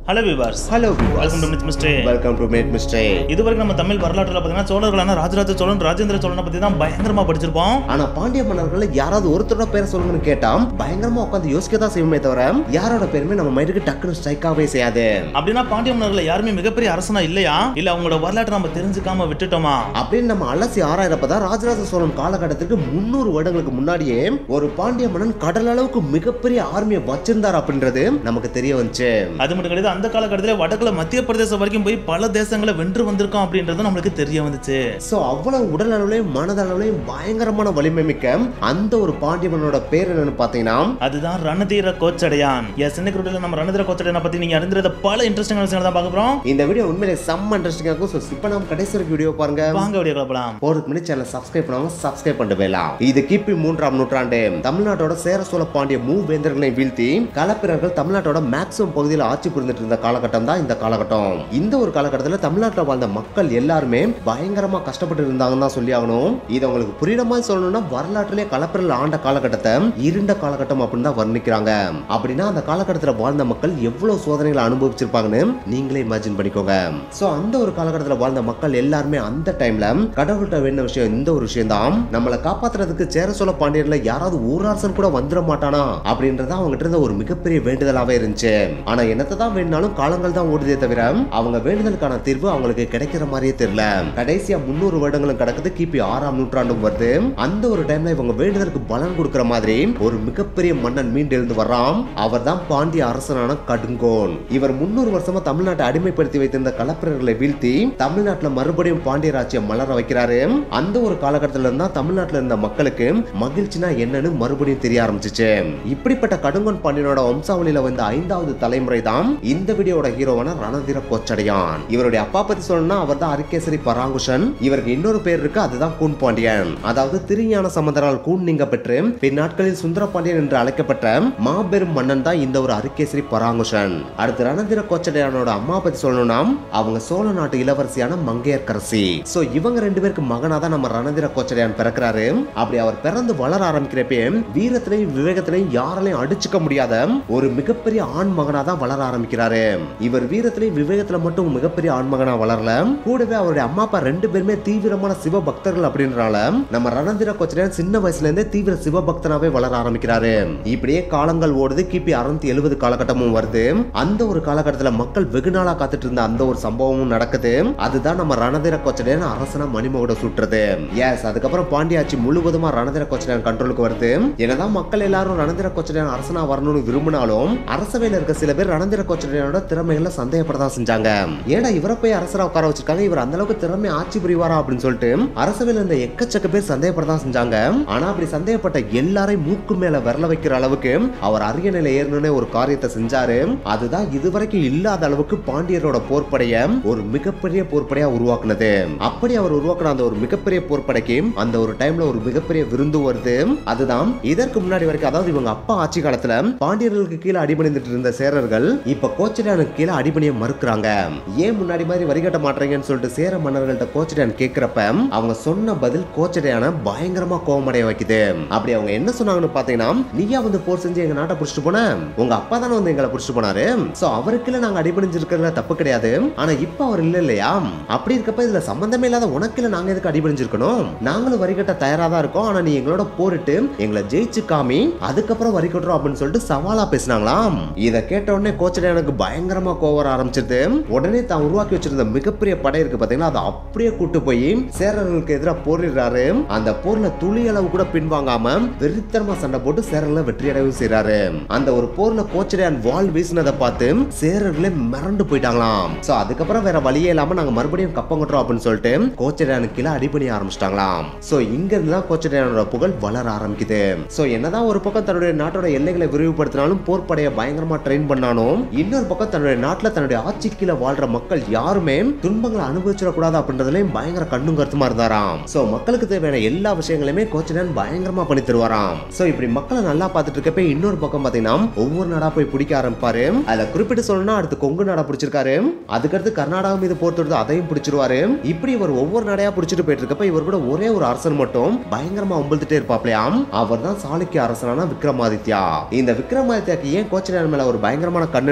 Hello viewers hello welcome to மிட் மிஸ்டே welcome to மேட் மிஸ்டே இதுவரைக்கும் நம்ம தமிழ் வரலாற்றுல பார்த்தீங்கன்னா சோழர்களான ராஜராஜ சோழன் ராஜேந்திர சோழனை பத்தி தான் பயங்கரமா படிச்சிருப்போம் ஆனா பாண்டிய மன்னர்கள் யாராவது ஒருத்தரோட பேரை சொல்லுங்கன்னு கேட்டா பயங்கரமா உட்காந்து யோசிக்க தான் செய்யுமே தவிர யாரோட பேருமே நம்ம மைண்டுக்கு டக்குன்னு ஸ்ட்ரைக் ஆகவே செய்யாது அப்படின்னா பாண்டிய மன்னர்கள் யாருமே மிகப்பெரிய அரசனா இல்லையா இல்ல அவங்களோட வரலாற்றை நம்ம தெரிஞ்சுக்காம விட்டுட்டோமா அப்படின்னு நம்ம அலசி ஆராயிரப்பதான் ராஜராஜ சோழன் காலகட்டத்துக்கு முன்னூறு வருடங்களுக்கு முன்னாடியே ஒரு பாண்டிய மன்னன் கடல் அளவுக்கு மிகப்பெரிய ஆர்மியை வச்சிருந்தார் அப்படின்றது நமக்கு தெரிய வந்துச்சு அது மட்டும் கிடையாது அந்த காலகட்டத்தில் வடக்குல மத்திய பிரதேசம் வரைக்கும் போய் பல தேசங்களை வென்று வந்திருக்கோம் அப்படின்றது நம்மளுக்கு தெரிய வந்துச்சு சோ அவ்வளவு உடல் அளவுலையும் மனதளவுலையும் பயங்கரமான வலிமை மிக்க அந்த ஒரு பாண்டிய மன்னனோட பேர் என்னன்னு பாத்தீங்கன்னா அதுதான் ரணதீர கோச்சடையான் எஸ் இன்னைக்கு வீடியோல நம்ம ரணதீர கோச்சடையானை பத்தி நீங்க அறிந்திருந்த பல இன்ட்ரெஸ்டிங் விஷயங்கள் தான் பார்க்க போறோம் இந்த வீடியோ உண்மையிலே செம்ம இன்ட்ரெஸ்டிங்கா இருக்கும் ஸோ இப்போ நம்ம கடைசி வரைக்கும் வீடியோ பாருங்க வாங்க வீடியோ கிளப்பலாம் போறதுக்கு முன்னாடி சேனல் சப்ஸ்கிரைப் பண்ணாம சப்ஸ்கிரைப் பண்ணிட்டு போயிடலாம் இது கிபி மூன்றாம் நூற்றாண்டு தமிழ்நாட்டோட சேர சோழ பாண்டிய மூவேந்தர்களை வீழ்த்தி களப்பிரர்கள் தமிழ்நாட்டோட மேக்ஸிமம் பகுதியில் ஆட்சி புரிந்துட்டு இருந்த காலகட்டம் தான் இந்த காலகட்டம் இந்த ஒரு காலகட்டத்தில் தமிழ்நாட்டில் வாழ்ந்த மக்கள் எல்லாருமே பயங்கரமா கஷ்டப்பட்டு இருந்தாங்கன்னு தான் சொல்லி ஆகணும் இது உங்களுக்கு புரியுற மாதிரி சொல்லணும்னா வரலாற்றிலே களப்பிரல் ஆண்ட காலகட்டத்தை இருண்ட காலகட்டம் அப்படின்னு தான் வர்ணிக்கிறாங்க அப்படின்னா அந்த காலகட்டத்தில் வாழ்ந்த மக்கள் எவ்வளவு சோதனைகளை அனுபவிச்சிருப்பாங்கன்னு நீங்களே இமேஜின் பண்ணிக்கோங்க சோ அந்த ஒரு காலகட்டத்தில் வாழ்ந்த மக்கள் எல்லாருமே அந்த டைம்ல கடவுள்கிட்ட வேண்டிய விஷயம் இந்த ஒரு விஷயம் தான் நம்மளை காப்பாத்துறதுக்கு சேர சோழ பாண்டியர்ல யாராவது ஊராசன் கூட வந்துட மாட்டானா அப்படின்றது அவங்ககிட்ட இருந்த ஒரு மிகப்பெரிய வேண்டுதலாவே இருந்துச்சு ஆனா என்னத்தை தான் வேணுனாலும் காலங்கள் தான் ஓடுதே தவிர அவங்க வேண்டுதலுக்கான தீர்வு அவங்களுக்கு கிடைக்கிற மாதிரியே தெரியல கடைசியா முன்னூறு வருடங்களும் கிடக்குது கிபி ஆறாம் நூற்றாண்டும் வருது அந்த ஒரு டைம்ல இவங்க வேண்டுதலுக்கு பலன் கொடுக்கிற மாதிரி ஒரு மிகப்பெரிய மன்னன் மீண்டு எழுந்து வர்றான் அவர் தான் பாண்டிய அரசனான கடுங்கோன் இவர் முன்னூறு வருஷமா தமிழ்நாட்டை அடிமைப்படுத்தி வைத்திருந்த கலப்பிரர்களை வீழ்த்தி தமிழ்நாட்டுல மறுபடியும் பாண்டிய ராஜ்யம் மலர வைக்கிறாரு அந்த ஒரு காலகட்டத்துல இருந்தா தமிழ்நாட்டுல இருந்த மக்களுக்கு மகிழ்ச்சினா என்னன்னு மறுபடியும் தெரிய ஆரம்பிச்சிச்சு இப்படிப்பட்ட கடுங்கோன் பாண்டியனோட வம்சாவளியில வந்த ஐந்தாவது தலைமுறை தான் இந்த வீடியோட ஹீரோவான ரணதீர கோச்சடையான் இவருடைய அப்பா பத்தி சொல்லணும்னா அவர் தான் அரிகேசரி பராங்குஷன் இவருக்கு இன்னொரு பேர் இருக்கு அதுதான் கூன் பாண்டியன் அதாவது திருஞான சம்பந்தரால் கூன் நீங்க பெற்று பின்னாட்களில் சுந்தர பாண்டியன் என்று அழைக்கப்பட்ட மாபெரும் மன்னன் தான் இந்த ஒரு அரிகேசரி பராங்குஷன் அடுத்து ரணதீர கோச்சடையானோட அம்மா பத்தி சொல்லணும்னா அவங்க சோழ நாட்டு இளவரசியான மங்கையர்கரசி சோ இவங்க ரெண்டு பேருக்கு மகனா தான் நம்ம ரணதீர கோச்சடையான் பிறக்கிறாரு அப்படி அவர் பிறந்து வளர ஆரம்பிக்கிறப்பே வீரத்திலையும் விவேகத்திலையும் யாராலையும் அடிச்சுக்க முடியாத ஒரு மிகப்பெரிய ஆண் மகனா தான் வளர ஆரம்பிக்கிறாரு இவர் வீரத்திலையும் விவேகத்துல மட்டும் மிகப்பெரிய ஆண் மகனா வளரல கூடவே அவருடைய அம்மா அப்பா ரெண்டு பேருமே தீவிரமான சிவ பக்தர்கள் அப்படின்றனால நம்ம ரணதீர கோச்சடையான் சின்ன வயசுல இருந்தே தீவிர சிவபக்தனாவே வளர ஆரம்பிக்கிறாரு இப்படியே காலங்கள் ஓடுது கிபி அறுநூத்தி எழுபது காலகட்டமும் வருது அந்த ஒரு காலகட்டத்துல மக்கள் வெகு நாளா காத்துட்டு இருந்த அந்த ஒரு சம்பவமும் நடக்குது அதுதான் நம்ம ரணதீர கோச்சடையான் அரசனா மணிமகுட சுற்றுறது எஸ் அதுக்கப்புறம் பாண்டியாட்சி முழுவதுமா ரணதீர கோச்சடையான் கண்ட்ரோலுக்கு வருது என்னதான் மக்கள் எல்லாரும் ரணதீர கோச்சடையான் அரசனா வரணும்னு விரும்பினாலும் அரசவையில இருக்க சில பேர் ரணதீர கோச்சடையானோட திறமைகளை சந்தேகப்படதான் செஞ்சாங்க ஏடா இவரை போய் அரசரா உட்கார வச்சிருக்காங்க இவர் அந்த அளவுக்கு திறமை ஆட்சி புரிவாரா அப்படின்னு சொல்லிட்டு அரசவையில இருந்த எக்கச்சக்க பேர் சந்தேகப்படதான் செஞ்சாங்க ஆனா அப்படி சந்தேகப்பட்ட எல்லாரையும் மூக்கு மேல விரல வைக்கிற அளவுக்கு அவர் அரிய நிலை ஏறணும்னு ஒரு காரியத்தை செஞ்சாரு அதுதான் இதுவரைக்கும் இல்லாத அளவுக்கு பாண்டியரோட போர்ப்படைய ஒரு மிகப்பெரிய போர்ப்படையா உருவாக்குனது அப்படி அவர் உருவாக்குன அந்த ஒரு மிகப்பெரிய போர்ப்படைக்கு அந்த ஒரு டைம்ல ஒரு மிகப்பெரிய விருந்து வருது அதுதான் இதற்கு முன்னாடி வரைக்கும் அதாவது இவங்க அப்பா ஆட்சி காலத்துல பாண்டியர்களுக்கு கீழே அடிபணிந்துட்டு இருந்த சேரர்கள் இப்ப கோச்சடையானுக்கு கீழே அடிபணிய மறுக்கிறாங்க ஏன் முன்னாடி மாதிரி வரிகட்ட மாட்டீங்கன்னு சொல்லிட்டு சேர மன்னர்கள்ட்ட கோச்சடையான் கேக்குறப்ப அவங்க சொன்ன பதில் கோச்சடையான பயங்கரமா கோவமடைய வைக்குது அப்படி அவங்க என்ன சொன்னாங்கன்னு பாத்தீங்கன்னா நீயா வந்து போர் செஞ்சு எங்க நாட்டை புடிச்சிட்டு போன உங்க அப்பா தானே வந்து எங்களை புடிச்சிட்டு போனாரு சோ அவருக்குள்ள நாங்க அடிபணிஞ்சிருக்கிறதுல தப்பு கிடையாது ஆனா இப்ப அவர் இல்ல இல்லையா அப்படி இருக்கப்ப இதுல சம்பந்தமே இல்லாத உனக்குல நாங்க எதுக்கு அடிபணிஞ்சிருக்கணும் நாங்களும் வரி கட்ட தயாரா தான் இருக்கோம் ஆனா நீ எங்களோட போரிட்டு எங்களை ஜெயிச்சு காமி அதுக்கப்புறம் வரி கட்டுறோம் அப்படின்னு சொல்லிட்டு சவாலா பேசினாங்களாம் இத கேட்ட உடனே கோச்சடை எனக்கு பயங்கரமா கோவம் வர ஆரம்பிச்சிருது உடனே தான் உருவாக்கி வச்சிருந்த மிகப்பெரிய படை இருக்கு பாத்தீங்கன்னா அதை அப்படியே கூட்டு போய் சேரர்களுக்கு எதிராக போரிடுறாரு அந்த போர்ல துளி அளவு கூட பின்வாங்காம வெறித்தனமா சண்டை போட்டு சேரர்களை வெற்றியடையும் செய்றாரு அந்த ஒரு போர்ல கோச்சடையான் வால் வீசினதை பார்த்து சேரர்களே மிரண்டு போயிட்டாங்களாம் சோ அதுக்கப்புறம் வேற வழியே இல்லாம நாங்க மறுபடியும் கப்பம் கட்டுறோம் அப்படின்னு சொல்லிட்டு கோச்சடையானுக்கு கீழே அடிபணி ஆரம்பிச்சிட்டாங்களாம் சோ இங்க இருந்து தான் கோச்சடையானோட புகழ் வளர ஆரம்பிக்குது சோ என்னதான் ஒரு பக்கம் தன்னுடைய நாட்டோட எல்லைகளை விரிவுபடுத்தினாலும் போர்ப்படையை பயங்கரமா ட்ரெயின் பண்ணாலும் இன்னொரு பக்கம் தன்னுடைய நாட்டுல தன்னுடைய ஆட்சி கீழே வாழ்ற மக்கள் யாருமே துன்பங்களை அனுபவிச்சிடக்கூடாது அப்படின்றதுலயும் பயங்கர கண்ணும் கருத்துமா இருந்தாராம் சோ மக்களுக்கு தேவையான எல்லா விஷயங்களையுமே கோச்சடையான் பயங்கரமா பண்ணி தருவாராம் சோ இப்படி மக்களை நல்லா பார்த்துட்டு இருக்கப்ப இன்னொரு பக்கம் பாத்தீங்கன்னா ஒவ்வொரு நாடா போய் பிடிக்க ஆரம்பிப்பாரு அதுல குறிப்பிட்டு சொல்லணும்னா அடுத்து கொங்கு நாடா பிடிச்சிருக்காரு அதுக்கடுத்து கர்நாடகா மீது போர் தொடுத்து அதையும் பிடிச்சிருவாரு இப்படி இவர் ஒவ்வொரு நாடையா பிடிச்சிட்டு போயிட்டு இருக்கப்ப இவர் கூட ஒரே ஒரு அரசன் மட்டும் பயங்கரமா உம்பழுத்துட்டே இருப்பாப்லையாம் அவர் தான் சாளுக்கிய அரசனான விக்ரமாதித்யா இந்த விக்ரமாதித்யாக்கு ஏன் கோச்சடையான் மேல ஒரு பயங்கரமான கண்ணுனா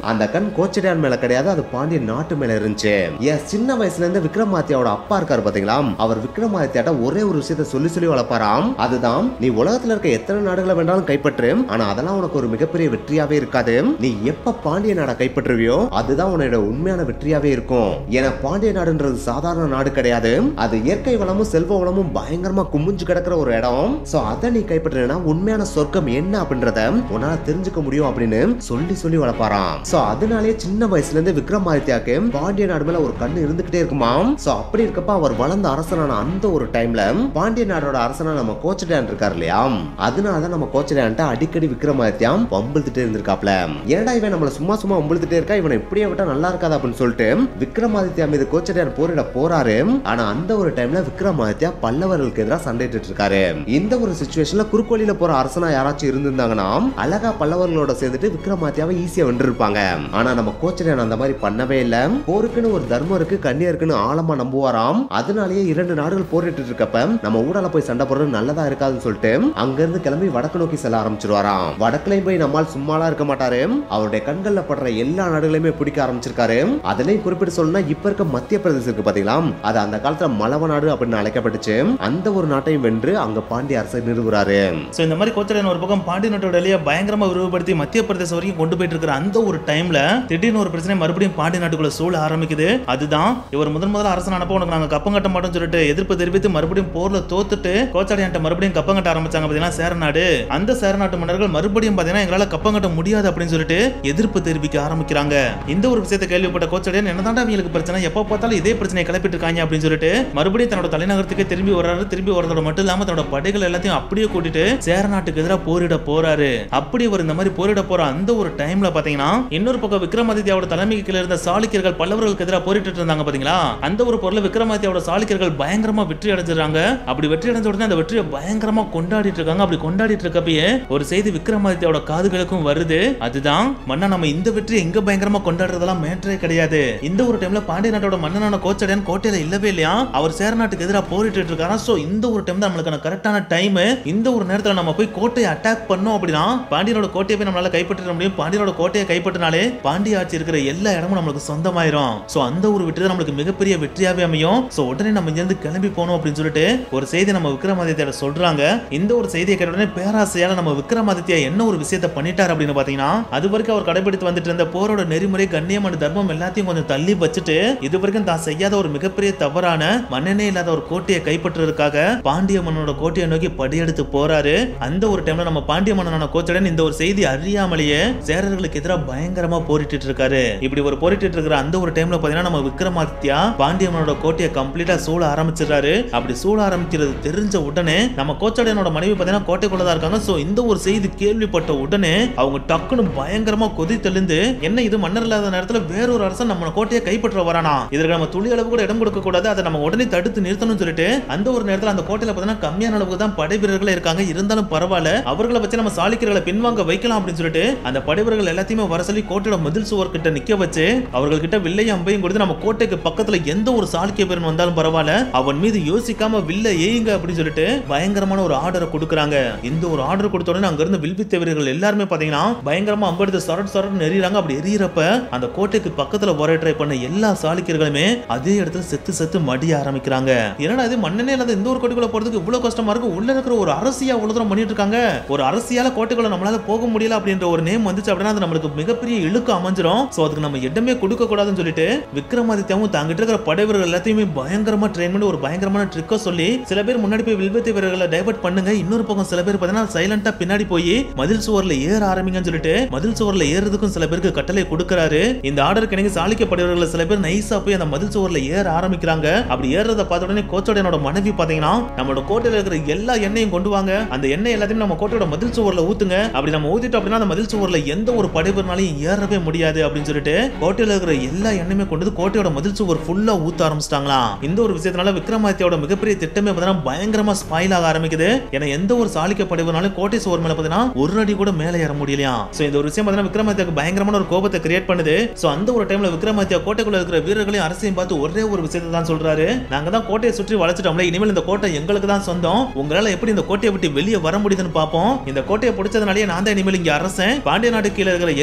அந்த கண் கோச்சடையான் மேல கிடையாது அது பாண்டியன் நாட்டு மேல இருந்துச்சு என் சின்ன வயசுல இருந்து விக்ரமாதித்யாவோட அப்பா இருக்காரு பாத்தீங்களா அவர் விக்ரமாதித்யாட்ட ஒரே ஒரு விஷயத்த சொல்லி சொல்லி வளர்ப்பாராம் அதுதான் நீ உலகத்துல இருக்க எத்தனை நாடுகளை வேண்டாலும் கைப்பற்று ஆனா அதெல்லாம் உனக்கு ஒரு மிகப்பெரிய வெற்றியாவே இருக்காது நீ எப்ப பாண்டிய நாடை கைப்பற்றுவியோ அதுதான் உன்னோட உண்மையான வெற்றியாவே இருக்கும் ஏன்னா பாண்டிய நாடுன்றது சாதாரண நாடு கிடையாது அது இயற்கை வளமும் செல்வ வளமும் பயங்கரமா குமிஞ்சு கிடக்குற ஒரு இடம் சோ அதை நீ கைப்பற்றினா உண்மையான சொர்க்கம் என்ன அப்படின்றத உன்னால தெரிஞ்சுக்க முடியும் அப்படின்னு சொல்லி சொல்லி வளர்ப்பாராம் சோ அதனாலே சின்ன வயசுல இருந்து விக்ரமாதித்யாக்கு பாண்டிய நாடு மேல ஒரு கண்ணு இருந்துகிட்டே இருக்குமாம் சோ அப்படி இருக்கப்ப அவர் வளர்ந்த அரசனான அந்த ஒரு டைம்ல பாண்டிய நாடோட அரசனா நம்ம கோச்சடையான் இருக்கார் இல்லையா அதனாலதான் நம்ம கோச்சடையான்ட்ட அடிக்கடி விக்ரமாதித்யாம் வம்பிழுத்துட்டே இருந்திருக்காப்ல ஏன்டா இவன் நம்மள சும்மா சும்மா வம்பிழுத்துட்டே இருக்கா இவனை இப்படியே விட்டா நல்லா இருக்காது அப்படின்னு சொல்லிட்டு விக்ரமாதித்யா மீது கோச்சடையான் போரிட போறாரு ஆனா அந்த ஒரு டைம்ல விக்ரமாதித்யா பல்லவர்களுக்கு எதிராக சண்டையிட்டு இருக்காரு இந்த ஒரு சுச்சுவேஷன்ல குறுக்கோளியில போற அரசனா யாராச்சும் இருந்திருந்தாங்கன்னா அழகா பல்லவர்களோட சேர்ந்துட்டு விக்ரமாதித்யாவை ஈஸியா வென்றிருப்பாங்க ஆனா நம்ம கோச்சடையான் அந்த மாதிரி பண்ணவே இல்ல போருக்குன்னு ஒரு தர்மம் இருக்கு கண்ணியம் இருக்குன்னு ஆழமா நம்புவாராம் அதனாலேயே இரண்டு நாடுகள் போரிட்டு இருக்கப்ப நம்ம ஊடால போய் சண்டை போடுறது நல்லதா இருக்காதுன்னு சொல்லிட்டு அங்க இருந்து கிளம்பி வடக்கு நோக்கி செல்ல ஆரம்பிச்சிருவாராம் வடக்குலையும் போய் நம்மால் சும்மாலாம் இருக்க மாட்டாரு அவருடைய கண்கள்ல படுற எல்லா நாடுகளையுமே பிடிக்க ஆரம்பிச்சிருக்காரு அதுலயும் குறிப்பிட்டு சொல்லணும்னா இப்ப இருக்க மத்திய பிரதேசம் இருக்கு பாத்தீங்களா அது அந்த காலத்துல மலவ நாடு அப்படின்னு அழைக்கப்பட்டுச்சு அந்த ஒரு நாட்டையும் வென்று அங்க பாண்டிய அரசை நிறுவுறாரு ஸோ இந்த மாதிரி கோச்சடையன் ஒரு பக்கம் பாண்டி நாட்டோட எல்லையை பயங்கரமா விரிவுபடுத்தி மத்திய பிரதேசம் வரைக்கும் கொண்டு போயிட்டு இருக்கிற அந்த ஒரு டைம்ல திடீர்னு ஒரு பிரச்சனை மறுபடியும் பாண்டி நாட்டுக்குள்ள சூழ ஆரம்பிக்குது அதுதான் இவர் முதன் முதல்ல அரசனானப்போ உனக்கு நாங்க கப்பம் கட்ட மாட்டோம்னு சொல்லிட்டு எதிர்ப்பு தெரிவித்து மறுபடியும் போர்ல தோத்துட்டு கோச்சடையான்ட்ட மறுபடியும் கப்பம் கட்ட ஆரம்பிச்சாங்க பாத்தீங்கன்னா சேரநாடு அந்த சேரநாட்டு மன்னர்கள் மறுபடியும் பாத்தீங்கன்னா எங்களால கப்பம் கட்ட முடியாது அப்படின்னு சொல்லிட்டு எதிர்ப்பு தெரிவிக்க ஆரம்பிக்கிறாங்க இந்த ஒரு விஷயத்தை கேள்விப்பட்ட கோச்சடையன் என்னதாண்டா அவங்களுக்கு பிரச்சனை எப்ப பார்த்தாலும் இதே பிரச்சனையை கிளப்பிட்டு இருக்காங்க அப்படின்னு சொல்லிட்டு மறுபடியும் தன்னோட தலைநகரத்துக்கு திரும்பி வர்றாரு திரும்பி வரதோட மட்டும் இல்லாம தன்னோட படைகள் எல்லாத்தையும் அப்படியே கூட்டிட்டு சேரநாட்டுக்கு எதிராக போரிட போறாரு அப்படி அவர் இந்த மாதிரி போரிட போற அந்த ஒரு டைம்ல பாத்தீங்கன்னா இன்னொரு பக்கம் விக்ரமாதித்யாவோட தலைமைக்கு கீழ இருந்த சாளுக்கியர்கள் பல்லவர்களுக்கு எதிராக போரிட்டு இருந்தாங்க பாத்தீங்களா அந்த ஒரு பொருளை விக்ரமாதித்யாவோட சாளுக்கியர்கள் பயங்கரமா வெற்றி அடைஞ்சிடறாங்க அப்படி வெற்றி அடைஞ்ச உடனே அந்த வெற்றியை பயங்கரமா கொண்டாடிட்டு இருக்காங்க அப்படி கொண்டாடிட்டு இருக்கப்பயே ஒரு செய்தி விக்ரமாதித்யாவோட காதுகளுக்கும் வருது அதுதான் மன்னா நம்ம இந்த வெற்றி எங்க பயங்கரமா கொண்டாடுறதெல்லாம் மேட்டரே கிடையாது இந்த ஒரு டைம்ல பாண்டிய நாட்டோட மன்னனான கோச்சடையன் கோட்டையில இல்லவே இல்லையா அவர் சேர நாட்டுக்கு எதிராக போரிட்டு இருக்காரா சோ இந்த ஒரு டைம் தான் நம்மளுக்கான கரெக்டான டைம் இந்த ஒரு நேரத்துல நம்ம போய் கோட்டையை அட்டாக் பண்ணோம் அப்படின்னா பாண்டியனோட கோட்டையை போய் நம்மளால கைப்பற்ற முடியும் பாண்டியனோட கோட்டையை கைப்பற்றினாலே பாண்டிய ஆட்சி இருக்கிற எல்லா இடமும் நம்மளுக்கு சொந்தமாயிரும் சோ அந்த ஒரு வெற்றி தான் நம்மளுக்கு மிகப்பெரிய வெற்றியாவே அமையும் சோ உடனே நம்ம இங்க இருந்து கிளம்பி போனோம் அப்படின்னு சொல்லிட்டு ஒரு செய்தி நம்ம விக்ரமாதித்யாட சொல்றாங்க இந்த ஒரு செய்தியை கேட்ட உடனே பேராசையால நம்ம விக்ரமாதித்யா என்ன ஒரு விஷயத்தை பண்ணிட்டார் அப்படின்னு பாத்தீங்கன்னா அது வரைக்கும் அவர் கடைபிடித்து வந்துட்டு இருந்த போரோட நெறிமுறை கண்ணியம் and தர்மம் எல்லாத்தையும் கொஞ்சம் தள்ளி வச்சுட்டு இது வரைக்கும் தான் செய்யாத ஒரு மிகப்பெரிய தவறான மன்னனே இல்லாத ஒரு கோட்டையை கைப்பற்றுறதுக்காக பாண்டிய மன்னனோட கோட்டையை நோக்கி படியெடுத்து போறாரு அந்த ஒரு டைம்ல நம்ம பாண்டிய மன்னனான கோச்சடன் இந்த ஒரு செய்தி அறியாமலேயே சேரர்களுக்கு எதிராக பயங்கரமா போரிட்டு இருக்காரு இப்படி ஒரு போரிட்டு இருக்கிற அந்த ஒரு டைம்ல பாத்தீங்கன்னா நம்ம விக்ரமாதித்யா பாண்டிய மன்னனோட கோட்டையை கம்ப்ளீட்டா சூழ ஆரம்பிச்சிடுறாரு அப்படி சூழ ஆரம்பிக்கிறது தெரிஞ்ச உடனே நம்ம கோச்சடையனோட மனைவி பாத்தீங்கன்னா கோட்டைக்குள்ள தான் இருக்காங்க சோ இந்த ஒரு செய்தி கேள்விப்பட்ட உடனே அவங்க டக்குன்னு பயங்கரமா கொதி தெளிந்து என்ன இது மன்னர் இல்லாத நேரத்துல வேறொரு அரசன் நம்ம கோட்டையை கைப்பற்ற வரானா இதற்கு நம்ம துளி அளவு கூட இடம் கொடுக்க கூடாது அதை நம்ம உடனே தடுத்து நிறுத்தணும்னு சொல்லிட்டு அந்த ஒரு நேரத்துல அந்த கோட்டையில பாத்தீங்கன்னா கம்மியான அளவுக்கு தான் படை வீரர்கள் இருக்காங்க இருந்தாலும் பரவாயில்ல அவர்களை வச்சு நம்ம சாளுக்கியர்களை பின்வாங்க வைக்கலாம் அப்படின்னு சொல்லிட்டு அந்த படை வீரர்கள் எல்லாத்தையுமே வர சொல்லி கோட்டையோட மதில் சுவர் கிட்ட நிக்க வச்சு அவர்கள் கிட்ட வில்லையும் அம்பையும் கொடுத்து நம்ம கோட்டைக்கு பக்கத்துல எந்த ஒரு சாளுக்கிய வீரன் வந்தாலும் பரவாயில்ல அவன் மீது யோசிக்காம வில்ல ஏயுங்க அப்படின்னு சொல்லிட்டு பயங்கரமான ஒரு ஆர்டரை கொடுக்குறாங்க இந்த ஒரு ஆர்டர் கொடுத்த உடனே அங்க இருந்து வில்வித்த வீரர்கள் எல்லாருமே பாத்தீங்கன்னா பயங்கரமா அம்பெடுத்து சரட் சரட் எறிகிறாங்க அப்படி எரியறப்ப அந்த கோட்டைக்கு பக்கத்துல வர ட்ரை பண்ண எல்லா சாளுக்கியர்களுமே அதே இடத்துல செத்து செத்து மடிய ஆரம்பிக்கிறாங்க என்னடா இது மண்ணனே இல்லாத இந்த ஒரு கோட்டைக்குள்ள போறதுக்கு இவ்வளவு கஷ்டமா இருக்கு உள்ள இருக்கிற ஒரு அரசியா இவ்வளவு தூரம் பண்ணிட்டு இருக்காங்க ஒரு அரசியால கோட்டைக்குள்ள நம்மளால போக முடியல அப்படின்ற ஒரு நேம் வந்துச்சு அப்படின்னா அது நம்மளுக்கு மிகப்பெரிய இழுக்கு அமைஞ்சிரும் சோ அதுக்கு நம்ம இடமே கொடுக்க கூடாதுன்னு சொல்லிட்டு விக்ரமாதித்யாவும் தாங்கிட்ட இருக்கிற படை வீரர்கள் எல்லாத்தையுமே பயங்கரமா ட்ரெயின் பண்ணி ஒரு பயங்கரமான ட்ரிக்கை சொல்லி சில பேர் முன்னாடி போய் வில்வத்தி வீரர்களை டைவர்ட் பண்ணுங்க இன்னொரு பக்கம் சில பேர் பார்த்தீங்கன்னா சைலண்டா பின்னாடி போய் மதில் சுவர்ல ஏற ஆரம்பிங்கன்னு சொல்லிட்டு மதில் சுவர்ல ஏறதுக்கும் சில பேருக்கு கட்டளை கொடுக்கறாரு இந்த ஆர்டருக்கு இணங்கி சாளிக்க படையவர்கள் சில பேர் நைஸா போய் அந்த மதில் சுவர்ல ஏற ஆரம்பிக்கிறாங்க அப்படி ஏறத பார்த்த உடனே கோச்சோடையனோட மனைவி பாத்தீங்கன்னா நம்மளோட கோட்டையில இருக்கிற எல்லா எண்ணெயும் கொண்டு வாங்க அந்த எண்ணெய் எல்லாத்தையும் நம்ம கோட்டையோட மதில் சுவர்ல ஊத்துங்க அப்படி நம்ம ஊத்திட்டோம் அப்படின்னா அந்த மதில் சுவர்ல எந்த ஒரு படைவர்னாலையும் ஏறவே முடியாது அப்படின்னு சொல்லிட்டு கோட்டையில இருக்கிற எல்லா எண்ணெயுமே கொண்டு வந்து கோட்டையோட மதில் சுவர் ஃபுல்லா ஊத்த ஆரம்பிச்சிட்டாங்களாம் இந்த ஒரு விஷயத்தினால விக்ரமாதித்யாவோட மிகப்பெரிய திட்டமே பார்த்தீங்கன்னா பயங்கரமா ஸ்பாயில் ஆக ஆரம்பிக்குது ஏன்னா எந்த ஒரு சாளிக்க படைவனாலும் கோட்டை சுவர் மேல பார்த்தீங்கன்னா ஒரு அடி கூட மேலே ஏற முடியலையா சோ இந்த ஒரு விஷயம் பார்த்தீங்கன்னா விக்ரமாதித்யாக்கு பயங்கரமான ஒரு கோபத்தை கிரியேட் பண்ணுது சோ அந்த ஒரு டைம்ல விக்ரமாதித்யா கோட்டைக்குள்ள இருக்கிற வீரர்களையும் அரசையும் பார்த்து ஒரே ஒரு விஷயத்தை தான் சொல்றாரு நாங்க தான் கோட்டையை சுற்றி வளைச்சிட்டோம்ல இனிமேல் இந்த கோட்டை எங்களுக்கு தான் சொந்தம் உங்களால எப்படி இந்த கோட்டையை விட்டு வெளியே வர முடியுதுன்னு பார்ப்போம் இந்த கோட்டையை பிடிச்சதுனாலே நான் தான் இனிமேல் இங்க அரசன் பாண்டிய நாட்டு கீழே இருக்கிற எல்லா குறை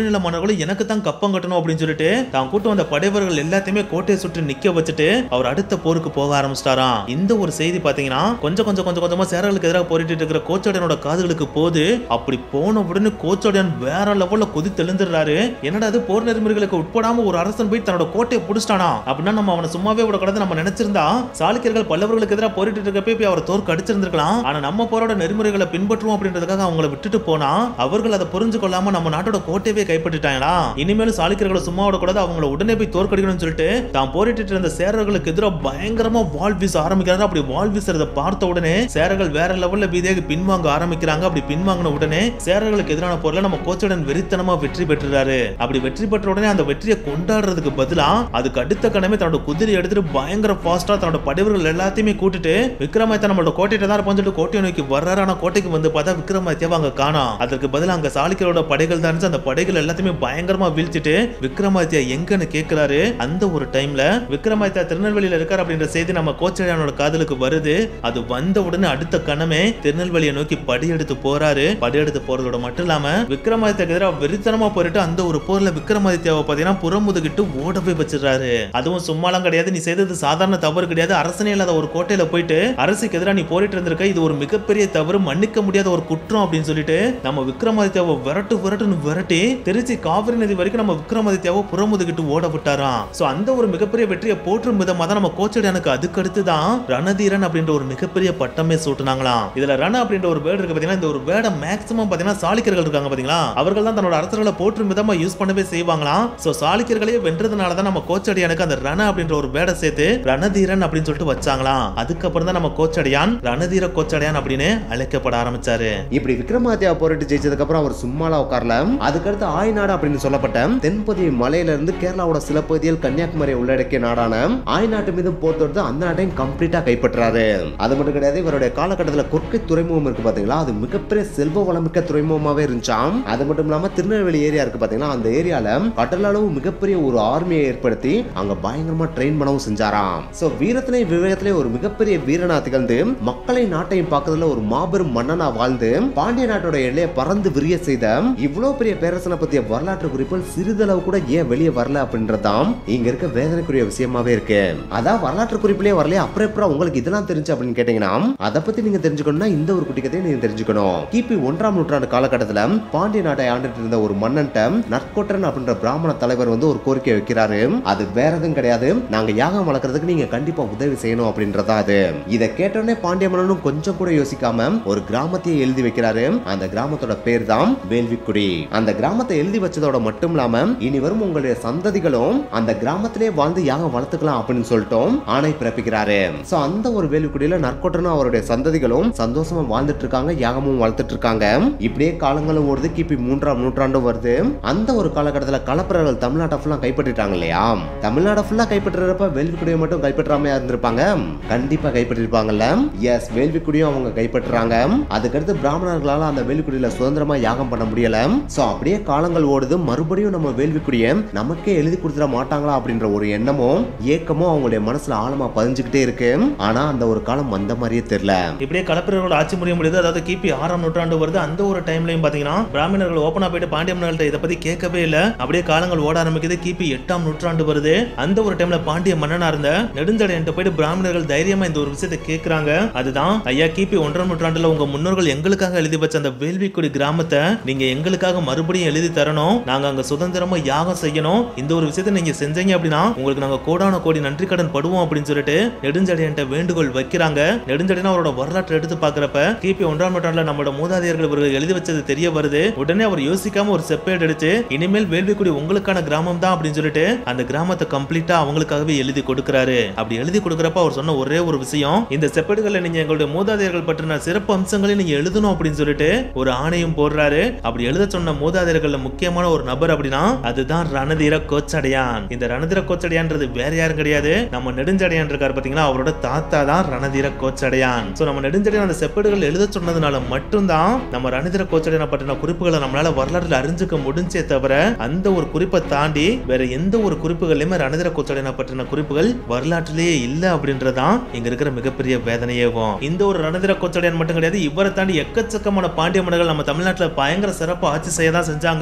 குறுநில மன்னர்களும் எனக்கு தான் கப்பம் கட்டணும் அப்படின்னு சொல்லிட்டு தான் கூட்டு வந்த படைவர்கள் எல்லாத்தையுமே கோட்டையை சுற்றி நிக்க வச்சுட்டு அவர் அடுத்த போருக்கு போக ஆரம்பிச்சிட்டாராம் இந்த ஒரு செய்தி பாத்தீங்கன்னா கொஞ்சம் கொஞ்சம் கொஞ்சம் கொஞ்சமா சேரர்களுக்கு எதிராக போரிட்டு இருக்கிற கோச்சோடையனோட காதுகளுக்கு போது அப்படி போன உடனே கோச்சோடையன் வேற லெவல்ல கொதி தெளிந்துடுறாரு என்னடா அது போர் நெறிமுறைகளுக்கு உட்படாம ஒரு அரசன் போய் தன்னோட கோட்டையை புடிச்சிட்டானா அப்படின்னா நம்ம அவனை சும்மாவே விடக்கூடாது நம்ம நினைச்சிருந்தா சாளுக்கியர்கள் பல்லவர்களுக்கு எதிராக போரிட்டு இருக்கப்ப போய் அவரை தோற்க அடிச்சிருந்திருக்கலாம் ஆனா நம்ம போரோட நெறிமுறைகளை பின்பற்றுவோம் அப்படின்றதுக்காக அவங்கள விட்டுட்டு போனா அவர்கள் அதை புரிஞ்சு கொள்ளாம நம்ம நாட்டோட கோட்டையவே கைப்பற்றிட்டாங்களா இனிமேலும் சாளுக்கியர்களை சும்மா விடக்கூடாது அவங்கள உடனே போய் தோற்கடிக்கணும்னு சொல்லிட்டு தான் போரிட்டு இருந்த சேரர்களுக்கு எதிராக பயங்கரமா வால் வீச ஆரம்பிக்கிறாரு அப்படி வால் வீசுறத பார்த்த உடனே சேரர்கள் வேற லெவல்ல பீதியாக பின்வாங்க ஆரம்பிக்கிறாங்க அப்படி பின்வாங்கின உடனே சேரர்களுக்கு எதிரான போர்ல நம்ம கோச்சடன் வெறித்தனமா வெற்றி பெற்றுறாரு அப்படி வெற்றி பெற்ற உடனே அந்த வெற்றியை கொண்டாடுறதுக்கு பதிலா அதுக்கு அடுத்த கணமே தன்னோட குதிரை எடுத்துட்டு பயங்கர ஃபாஸ்டா தன்னோட படைவர்கள் எல்லாத்தையுமே கூட்டிட்டு விக்ரமாதித்யா நம்மளோட கோட்டையிட்ட தான் இருப்பான்னு சொல்லிட்டு கோட்டையை நோக்கி வர்றாரு ஆனா கோட்டைக்கு வந்து பார்த்தா விக்ரமாதித்யாவை அங்க காணோம் அதற்கு பதிலா அங்க சாளுக்கியரோட படைகள் தான் இருந்துச்சு. அந்த படைகள் எல்லாத்தையுமே பயங்கரமா வீழ்த்திட்டு விக்ரமாதித்யா எங்கன்னு கேக்குறாரு அந்த ஒரு டைம்ல விக்ரமாதித்யா திருநெல்வேலியில இருக்காரு அப்படின்ற செய்தி நம்ம கோச்சடையானோட காதலுக்கு வருது அது வந்த உடனே அடுத்த கணமே திருநெல்வேலியை நோக்கி படையெடுத்து போறாரு படையெடுத்து போறதோட மட்டும் இல்லாம விக்ரமாதித்யாக்கு எதிராக வெறித்தனமா போயிட்டு அந்த ஒரு போர்ல விக்ரமாதித்யாவை பாத்தீங்கன்னா புறமுதுகிட்டு ஓடவே வச்சிடுறாரு அதுவும் சும்மாலாம் கிடையாது நீ செய்தது சாதாரண தவறு கிடையாது அரசனே இல்லாத ஒரு கோட்டையில போயிட்டு அரசுக்கு எதிராக நீ போரிட்டு இருந்திருக்க இது ஒரு மிகப்பெரிய தவறு மன்னிக்க முடியாத ஒரு குற்றம் அப்படின்னு சொல்லிட்டு நம்ம விக்ரமாதித்யாவை விரட்டு விரட்டுன்னு விரட்டி திருச்சி காவிரி நதி வரைக்கும் நம்ம விக்ரமாதித்யாவை புறமுதுகிட்டு ஓட விட்டாராம் சோ அந்த ஒரு மிகப்பெரிய வெற்றியை போற்றும் விதமா தான் நம்ம கோச்சடையானுக்கு அதுக்கடுத்து தான் ரணதீரன் அப்படின்ற ஒரு மிகப்பெரிய பட்டமே சூட்டுனாங்களாம் இதுல ரண அப்படின்ற ஒரு வேர்டு இருக்கு பாத்தீங்கன்னா இந்த ஒரு வேர்டை மேக்ஸிமம் பாத்தீங்கன்னா சாளுக்கியர்கள் இருக்காங்க பாத்தீங்களா அவர்கள் தான் தன்னோட அரசர்களை போற்றும் விதமா யூஸ் பண்ணவே செய்வாங்களாம் சோ சாளுக்கியர்களையே வென்றதுனால தான் நம்ம கோச்சடியானுக்கு அந்த ரண அப்படின்ற ஒரு வேர்டை சேர்த்து ரணதீரன் அப்படின்னு சொல்லிட்டு வச்சாங்களாம் அதுக்கப்புறம் தான் நம்ம கோச்சடையான் ரணதீர கோச்சடையான் அப்படின்னு அழைக்கப்பட ஆரம்பிச்சாரு இப்படி விக்ரமாதித்யா போரிட்டு ஜெயிச்சதுக்கு அப்புறம் அவர் சும்மாலாம் உட்காரல அதுக்கடுத்து ஆய்நாடு அப்படின்னு சொல்லப்பட்ட தென்பகுதி மலையில இருந்து கேரளாவோட சில பகுதியில் கன்னியாகுமரியை உள்ளடக்கிய நாடான ஆய்நாட்டு மீது போர் தொடுத்து அந்த நாட்டையும் கம்ப்ளீட்டா கைப்பற்றாரு அது மட்டும் கிடையாது இவருடைய காலகட்டத்தில் கொற்கை துறைமுகம் இருக்கு பாத்தீங்களா அது மிகப்பெரிய செல்வ வளமிக்க துறைமுகமாவே இருந்துச்சாம் அது மட்டும் இல்லாம திருநெல்வேலி ஏரியா இருக்கு பாத்தீங்கன்னா அந்த ஏரியால கடலளவு மிகப்பெரிய ஒரு ஆர்மியை ஏற்படுத்தி அங்க பயங்கரமா ட்ரெயின் பண்ணவும் செஞ்சாராம் சோ வீரத்திலையும் விவேகத்திலையும் ஒரு மிகப்பெரிய வீரனா திகழ்ந்து மக்களை நாட்டையும் பார்க்கறதுல ஒரு மாபெரும் மன்னனா வாழ்ந்து பாண்டிய நாட்டோட எல்லையை பறந்து விரிய செய்த இவ்வளவு பெரிய பேரரசனை பத்திய வரலாற்று குறிப்புகள் சிறிதளவு கூட ஏன் வெளியே வரல அப்படின்றதாம் இங்க இருக்க வேதனைக்குரிய விஷயமாவே இருக்கு அதான் வரலாற்று குறிப்பிலே வரலையே அப்புறம் அப்புறம் உங்களுக்கு இதெல்லாம் தெரிஞ்சு அப்படின்னு கேட்டீங்கன்னா அதை பத்தி நீங்க தெரிஞ்சுக்கணும்னா இந்த ஒரு குட்டி கதையை நீங்க தெரிஞ்சுக்கணும் கிபி ஒன்றாம் நூற்றாண்டு காலகட்டத்துல பாண்டிய நாட்டை ஆண்டுட்டு இருந்த ஒரு மன்னன்ட்ட நற்கோட்டன் அப்படின்ற பிராமண தலைவர் வந்து ஒரு கோரிக்கை வைக்கிறாரு அது வேற எதுவும் கிடையாது நாங்க யாகம் வளர்க்கறதுக்கு நீங்க கண்டிப்பா உதவி செய்யணும் அப்படின்றதா அது இதை கேட்டோடனே பாண்டிய மன்னனும் கொஞ்சம் கூட யோசிக்காம ஒரு கிராமத்தையே எழுதி வைக்கிறாரு அந்த கிராமத்தோட பேர் தான் வேள்விக்குடி அந்த கிராமத்தை எழுதி வச்சதோட மட்டும் இல்லாம இனி வரும் உங்களுடைய சந்ததிகளும் அந்த கிராமத்திலே வாழ்ந்து யாகம் வளர்த்துக்கலாம் அப்படின்னு சொல்லிட்டோம் ஆணை பிறப்பிக்கிறாரு சோ அந்த ஒரு வேள்விக்குடியில நற்கோட்டனும் அவருடைய சந்ததிகளும் சந்தோஷமா வாழ்ந்துட்டு இருக்காங்க யாகமும் வளர்த்துட்டு இருக்காங்க இப்படியே காலங்களும் ஓடுது கிபி மூன்றாம் நூற்றாண்டும் வருது அந்த ஒரு காலகட்டத்துல கலப்பரர்கள் தமிழ்நாட்டை ஃபுல்லா கைப்பற்றிட்டாங்க இல்லையா தமிழ்நாட்டை ஃபுல்லா கைப்பற்றுறப்ப வேள்விக்குடியை மட்டும் கைப்பற்றாம இருந்திருப்பாங்க கண்டிப்பா கைப்பற்றிருப்பாங்கல்ல எஸ் வேள்விக்குடியும் அவங்க கைப்பற்றுறாங்க அதுக்கடுத்து பிராமணர்களால அந்த வேள்விக்குடியில சுதந்திரமா யாகம் பண்ண முடியல சோ அப்படியே காலங்கள் ஓடுது மறுபடியும் நம்ம வேள்விக்குடிய நமக்கே எழுதி கொடுத்துட மாட்டாங்களா அப்படின்ற ஒரு எண்ணமும் ஏக்கமும் அவங்களுடைய மனசுல ஆழமா பதிஞ்சுக்கிட்டே இருக்கு ஆனா அந்த ஒரு காலம் வந்த மாதிரியே தெரியல இப்படியே கலப்பிரர்களோட ஆட்சி முடிய முடியுது அதாவது கிபி ஆறாம் நூற்றாண்டு வருது அந்த ஒரு டைம்லயும் பாத்தீங்கன்னா பிராமணர்கள் ஓப்பனா போயிட்டு பாண்டிய மன்னர்கள்ட்ட இதை பத்தி கேட்கவே இல்ல அப்படியே காலங்கள் ஓட ஆரம்பிக்குது கிபி எட்டாம் நூற்றாண்டு வருது அந்த ஒரு டைம்ல பாண்டிய மன்னனா இருந்த நெடுஞ்சடையன்ட்ட போயிட்டு பிராமணர்கள் தைரியமா இந்த ஒரு விஷயத்தை கேக்குறாங்க அதுதான் ஐயா கிபி ஒன்றாம் நூற்றாண்டுல உங்க முன்னோர்கள் எங்களுக்காக எழுதி வச்ச அந்த வேள்விக்குடி கிராமத்தை நீங்க எங்களுக்காக மறுபடியும் எழுதி தரணும் நாங்க அங்க சுதந்திரமா யாகம் செய்யணும் இந்த ஒரு விஷயத்தை நீங்க செஞ்சீங்க அப்படின்னா உங்களுக்கு நாங்க கோடான கோடி நன்றி கடன் படுவோம் அப்படின்னு சொல்லிட்டு நெடுஞ்சடையன்ட்ட வேண்டுகோள் வைக்கிறாங்க நெடுஞ்சடையன் அவரோட வரலாற்றை எடுத்து பாக்குறப்ப கிபி ஒன்றாம் நூற்றாண்டுல நம்மளோட மூதாதையர்கள் இவர்கள் எழுதி வச்சது தெரிய வருது உடனே அவர் யோசிக்காம ஒரு செப்பேட் எடுத்து இனிமேல் வேள்விக்குடி உங்களுக்கான கிராமம் தான் அப்படின்னு சொல்லிட்டு அந்த கிராமத்தை கம்ப்ளீட்டா அவங்களுக்காகவே எழுதி கொடுக்கறாரு அப்படி எழுதி கொடுக்கறப்ப அவர் சொன்ன ஒரே ஒரு விஷயம் இந்த செப்பேடுகளை நீங்க எங்களுடைய மூதாதையர்கள் பற்றின சிறப்பு அம்சங்களை நீங்க எழுதணும் அப்படின்னு சொல்லிட்டு ஒரு ஆணையம் போடுறாரு அப்படி எழுத சொன்ன மூதாதையர்கள்ல முக்கியமான ஒரு நபர் அப்படின்னா அதுதான் ரணதீர கோச்சடையான் இந்த ரணதீர கோச்சடையான்றது வேற யாரும் கிடையாது நம்ம நெடுஞ்சடையான் இருக்காரு பாத்தீங்களா அவரோட தாத்தா தான் ரணதீர கோச்சடையான் சோ நம்ம நெடுஞ்சடையான் அந்த செப்பேடுகள் எழுத சொன்னதுனால மட்டும்தான் நம்ம ரணதீர கோச்சடையானை பற்றின குறிப்புகளை நம்மளால வரலாறுல அறிஞ்சுக்க முடிஞ்சே தவிர அந்த ஒரு குறிப்பை தாண்டி வேற எந்த ஒரு குறிப்புகள்லயுமே ரணதீர கோச்சடையானை பற்றின குறிப்புகள் வரலாற்றிலேயே இல்ல அப்படின்றதான் இங்க இருக்கிற மிகப்பெரிய வேதனையேவும் இந்த ஒரு ரணதீர கோச்சடையான் மட்டும் கிடையாது இவரை தாண்டி எக்கச்சக்கமான பாண்டிய மன்னர்கள் நம்ம தமிழ்நாட்டுல பயங்கர சிறப்பு ஆட்சி செய்ய தான் செஞ்சாங்க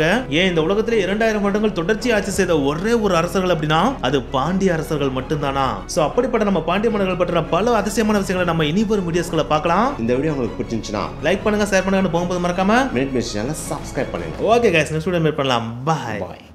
சொல்லுவாங்க ஏன் இந்த உலகத்திலே இரண்டாயிரம் வருடங்கள் தொடர்ச்சி ஆட்சி செய்த ஒரே ஒரு அரசர்கள் அப்படின்னா அது பாண்டிய அரசர்கள் மட்டும்தானா சோ அப்படிப்பட்ட நம்ம பாண்டிய மன்னர்கள் பற்றின பல அதிசயமான விஷயங்களை நம்ம இனி வரும் வீடியோஸ்களை பார்க்கலாம் இந்த வீடியோ உங்களுக்கு பிடிச்சிருந்துச்சுன்னா லைக் பண்ணுங்க ஷேர் பண்ணுங்க போகும்போது மறக்காம மினிட் மிஸ் சேனலை சப்ஸ்கிரைப் பண்ணுங்க okay guys next video meet பண்ணலாம் பாய் பாய்